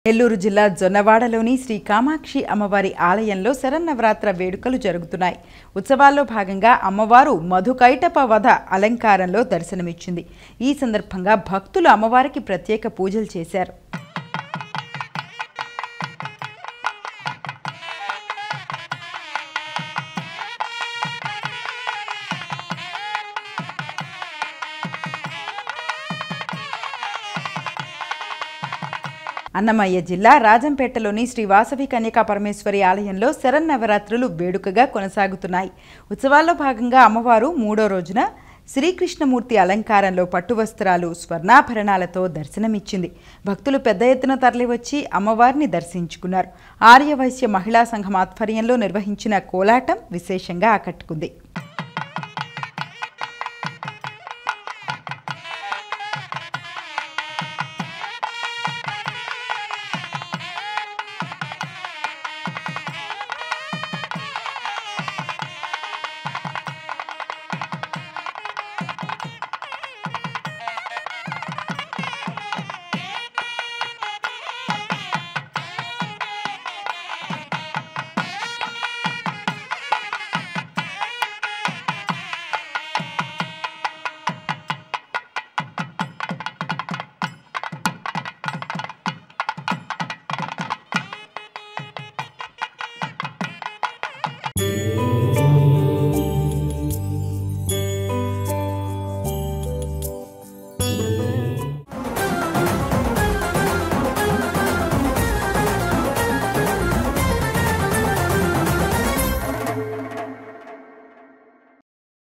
నెల్లూరు జిల్లా జొన్నవాడలోని శ్రీ కామాక్షి అమ్మవారి ఆలయంలో శరన్నవరాత్ర వేడుకలు జరుగుతున్నాయి ఉత్సవాల్లో భాగంగా అమ్మవారు మధుకైటప వధ అలంకారంలో దర్శనమిచ్చింది ఈ సందర్భంగా భక్తులు అమ్మవారికి ప్రత్యేక పూజలు చేశారు అన్నమయ్య జిల్లా రాజంపేటలోని శ్రీ వాసవి కన్యకా పరమేశ్వరి ఆలయంలో శరన్నవరాత్రులు వేడుకగా కొనసాగుతున్నాయి ఉత్సవాల్లో భాగంగా అమ్మవారు మూడో రోజున శ్రీకృష్ణమూర్తి అలంకారంలో పట్టు వస్త్రాలు స్వర్ణాభరణాలతో దర్శనమిచ్చింది భక్తులు పెద్ద ఎత్తున తరలివచ్చి అమ్మవారిని దర్శించుకున్నారు ఆర్యవైశ్య మహిళా సంఘం ఆధ్వర్యంలో నిర్వహించిన కోలాటం విశేషంగా ఆకట్టుకుంది